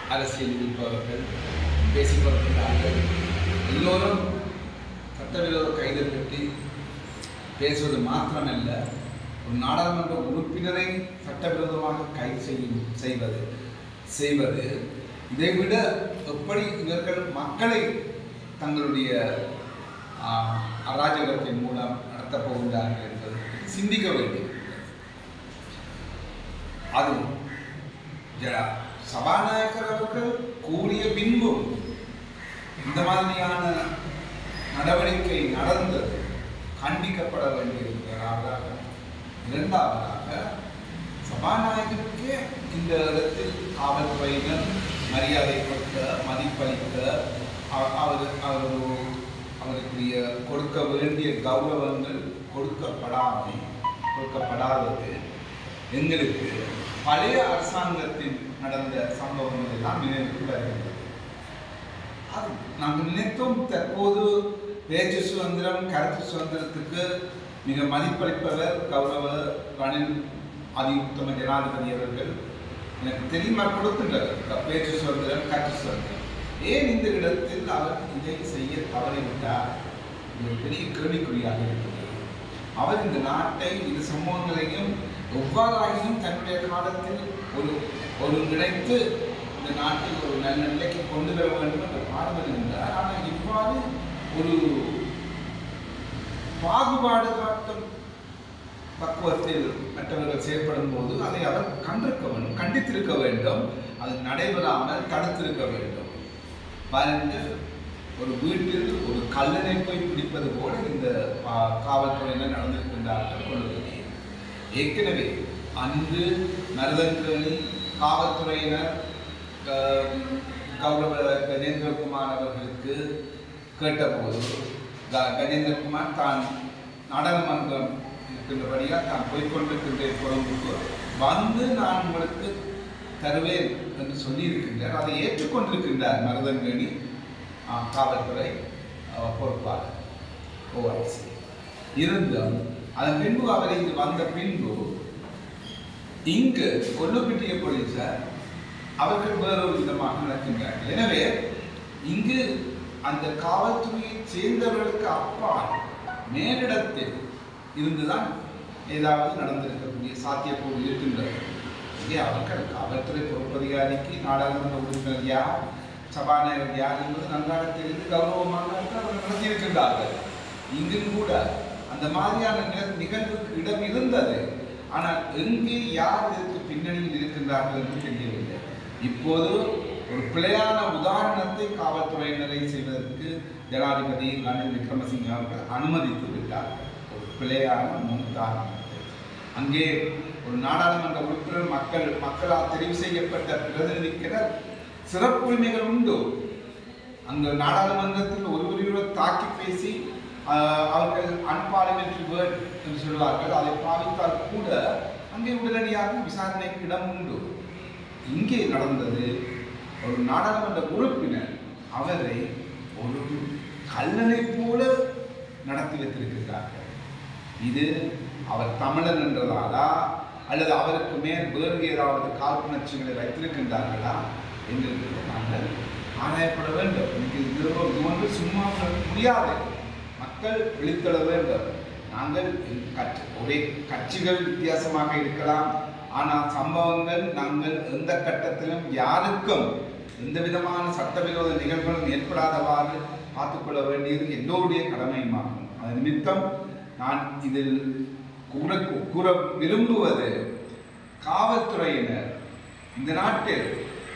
அரசியல் இருப்பவர்கள் பேசிக் கொண்டிருக்கிறார்கள் எல்லோரும் சட்டவிரோத கைது பற்றி பேசுவது மாத்திரமல்ல ஒரு நாடாளுமன்ற உறுப்பினரை சட்டவிரோதமாக கைது செய்யும் செய்வது செய்வது இதைவிட எப்படி இவர்கள் மக்களை தங்களுடைய ஆஹ், அராஜகத்தின் மூலம் நடத்தப் போகின்றார்கள் என்பது சிந்திக்க வேண்டியது அது ஜ- சபாநாயகர் அவர்கள் கூறிய பின்பும் இந்த மாதிரியான நடவடிக்கை நடந்தது கண்டிக்கப்பட வேண்டியிருக்கிறார்கள் இரண்டாவதாக சபாநாயகருக்கே இந்த இடத்தில் காவல்துறையினர் மரியாதை கொடுக்க மதிப்பளிக்க அவ- அவர் அவர் ஒரு- அவருக்குரிய கொடுக்க வேண்டிய கௌரவங்கள் கொடுக்கப்படாமை கொடுக்கப்படாதது எங்களுக்கு பழைய அரசாங்கத்தில் நடந்த சம்பவங்கள் எல்லாம் நினைவுக்கு வருகின்றது அது நாங்கள் நினைத்தோம் தற்போது பேச்சு சுதந்திரம் கருத்து சுதந்திரத்துக்கு மிக மதிப்பளிப்பவர் கௌரவ ரணில் அதியுத்தம ஜனாதிபதி அவர்கள் எனக்கு தெரியுமா கொடுக்கின்றார் பேச்சு சுதந்திரம் கருத்து சுதந்திரம் ஏன் இந்த இடத்தில் அவர் இதை செய்ய தவறிவிட்டார் இது ஒரு பெரிய கேள்விக்குறியாக இருக்கிறது அவர் இந்த நாட்டை இந்த சமூகங்களையும் எவ்வாறாயினும் தன்னுடைய காலத்தில் ஒரு ஒருங்கிணைத்து இந்த நாட்டில் ஒரு நல்ல நிலைக்கு கொண்டு வர வேண்டும் என்ற பாடம் இருந்தார் ஆனால் இவ்வாறு ஒரு பாகுபாடு காட்டும் பக்குவத்தில் மற்றவர்கள் செயல்படும் போது அதை அவர் கண்டிருக்க வேண்டும் கண்டித்திருக்க வேண்டும் அது நடைபெறாமல் தடுத்திருக்க வேண்டும் பாருங்கள் ஒரு வீட்டில் ஒரு கல்லனை போய் பிடிப்பது போல இந்த பா- காவல்துறையினர் நடந்திருக்கின்றார்கள் கொள்ளுங்கள் ஏற்கனவே அன்று மருதங்கேணி காவல்துறையினர் ஆஹ், கௌரவ கஜேந்திரகுமார் அவர்களுக்கு கேட்டபோது க- கஜேந்திரகுமார் தான் நாடாளுமன்றம் இருக்கின்றபடியாக தான் போய்கொண்டிருக்கின்றேன் கொழும்புக்கு வந்து நான் உங்களுக்கு தருவேன் என்று சொல்லியிருக்கின்றார் அதை ஏற்றுக்கொண்டிருக்கின்றார் மருதங்கேணி ஆஹ், காவல்துறை ஆஹ், பொறுப்பாளர் ஓஆர்சி இருந்தும் அதன் பின்பு அவர் இங்கு வந்த பின்பு இங்கு கொல்லுப்பிட்டிய போலீசார் அவர்கள் வேறொரு விதமாக நடக்கின்றார்கள் எனவே இங்கு அந்த காவல்துறையை சேர்ந்தவர்களுக்கு அப்பால் மேலிடத்தில் இருந்துதான் ஏதாவது நடந்திருக்கக்கூடிய சாத்தியக்கூறு இருக்கின்றது இங்கே அவர்கள் காவல்துறை பொறுப்பதிகாரிக்கு நாடாளுமன்ற உறுப்பினர் யார் சபாநாயகர் யார் என்பது நன்றாக தெரிந்து கௌரவமாக அவர்கள் நடத்தியிருக்கின்றார்கள் இங்கும் கூட அந்த மாதிரியான நிக- நிகழ்வுக்கு இடம் இருந்தது ஆனால் எங்கே யார் இதற்கு பின்னணியில் இருக்கின்றார்கள் என்று தெரியவில்லை இப்போது ஒரு பிழையான உதாரணத்தை காவல்துறையினரை செய்வதற்கு ஜனாதிபதி ரணில் விக்ரமசிங்க அவர்கள் அனுமதித்து விட்டார்கள் ஒரு பிழையான முன் உதாரணத்தை அங்கே ஒரு நாடாளுமன்ற உறுப்பினர் மக்கள் மக்களால் தெரிவு செய்யப்பட்ட பிரதிநிதிக்கிற சிறப்புரிமைகள் உண்டு அங்கு நாடாளுமன்றத்தில் ஒருவரையொருவர் தாக்கி பேசி ஆஹ், அவர்கள் அன்பார்லிமெண்ட்ரி வேர்ட் என்று சொல்வார்கள் அதை பாவித்தால் கூட அங்கே உடனடியாக விசாரணைக்கு இடம் உண்டு இங்கே நடந்தது ஒரு நாடாளுமன்ற உறுப்பினர் அவரை ஒரு கல்லனை போல நடத்தி வைத்திருக்கிறார்கள் இது அவர் தமிழன் என்றதாலா அல்லது அவருக்கு மேல் வேறு ஏதாவது காழ்ப்புணர்ச்சிகளை வைத்திருக்கின்றார்களா என்று நாங்கள் ஆராயப்பட வேண்டும் இன்னைக்கு இது ஒரு- இது ஒன்று சும்மா விட முடியாது மக்கள் விழித்தெழ வேண்டும் நாங்கள் கட்சி ஒரே கட்சிகள் வித்தியாசமாக இருக்கலாம் ஆனால் சம்பவங்கள் நாங்கள் எந்த கட்டத்திலும் யாருக்கும் எந்த விதமான சட்டவிரோத நிகழ்வுகளும் ஏற்படாதவாறு பார்த்துக்கொள்ள வேண்டியது எல்லோருடைய கடமையுமாகும் அது நிமித்தம் நான் இதில் கூற கூற விரும்புவது காவல்துறையினர் இந்த நாட்டில்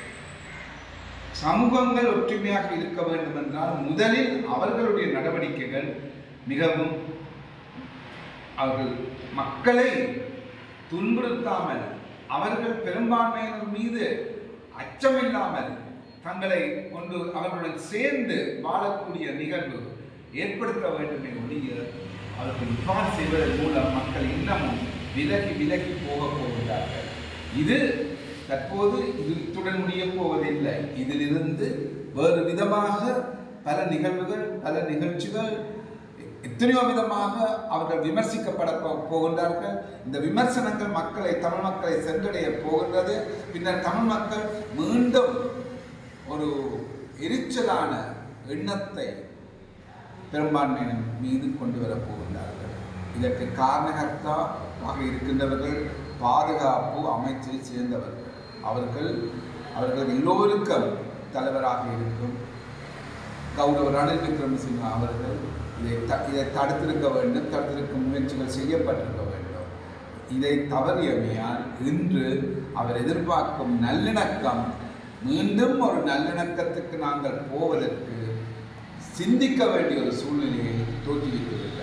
சமூகங்கள் ஒற்றுமையாக இருக்க வேண்டும் என்றால் முதலில் அவர்களுடைய நடவடிக்கைகள் மிகவும் அவர்கள் மக்களை துன்புறுத்தாமல் அவர்கள் பெரும்பான்மையினர் மீது அச்சமில்லாமல் தங்களை கொண்டு அவர்களுடன் சேர்ந்து வாழக்கூடிய நிகழ்வு ஏற்படுத்த வேண்டுமே ஒழிய அவர்கள் இவ்வாறு செய்வதன் மூலம் மக்கள் இன்னமும் விலகி விலகி போக போகிறார்கள் இது தற்போது இது இத்துடன் முடிய போவதில்லை இதிலிருந்து வேறு விதமாக பல நிகழ்வுகள் பல நிகழ்ச்சிகள் எத்தனையோ விதமாக அவர்கள் விமர்சிக்கப்பட போ- போகின்றார்கள் இந்த விமர்சனங்கள் மக்களை தமிழ் மக்களை சென்றடைய போகின்றது பின்னர் தமிழ் மக்கள் மீண்டும் ஒரு எரிச்சலான எண்ணத்தை பெரும்பான்மையினர் மீது கொண்டு வரப் போகின்றார்கள் இதற்கு காரணகர்த்தாவாக இருக்கின்றவர்கள் பாதுகாப்பு அமைச்சை சேர்ந்தவர்கள் அவர்கள் அவர்கள் எல்லோருக்கும் தலைவராக இருக்கும் கௌரவ ரணில் விக்ரமசிங்க அவர்கள் இதை த இதை தடுத்திருக்க வேண்டும் தடுத்திருக்கும் முயற்சிகள் செய்யப்பட்டிருக்க வேண்டும் இதை தவறியமையால் இன்று அவர் எதிர்பார்க்கும் நல்லிணக்கம் மீண்டும் ஒரு நல்லிணக்கத்துக்கு நாங்கள் போவதற்கு சிந்திக்க வேண்டிய ஒரு சூழ்நிலையை தோற்றுவித்துள்ளது